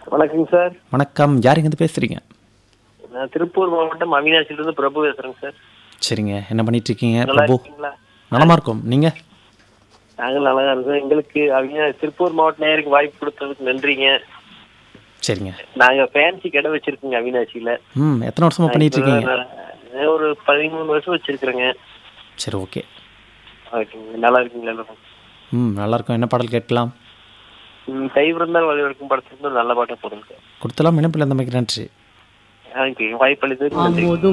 வணக்கங்க சார் வணக்கம் யார் இங்கேருந்து பேசுறீங்க நான் திருப்பூர் மாவட்டம் அவினாசிலிருந்து பிரபு பேசுறேங்க சார் சரிங்க என்ன பண்ணிட்டு இருக்கீங்க நல்லா பிரபு இருக்கீங்களா நலமா இருக்கோம் நீங்க நாங்கள் நல்லா தான் இருக்கோம் எங்களுக்கு அவினா திருப்பூர் மாவட்ட நேருக்கு வாய்ப்பு கொடுத்ததுக்கு நன்றிங்க சரிங்க நாங்க ஃபேன்சி கடை வச்சிருக்கோங்க அவினாசியில ம் எத்தனை வருஷமா பண்ணிட்டு இருக்கீங்க நான் ஒரு பதிமூணு வருஷம் வச்சிருக்கிறேங்க சரி ஓகே ஓகேங்க நல்லா இருக்கீங்களா எல்லாரும்? ம் நல்லா இருக்கும் என்ன பாடல் கேட்கலாம் ம், கைவிருந்தால் வழிவெடுக்கும் படத்துக்கு நல்ல பாட்டை போடுங்க சார் கொடுத்தலாம் இணைப்பில் இருந்தமைக்கு நன்றி எனக்கு வாய்ப்பு அளித்ததுக்கு நன்றி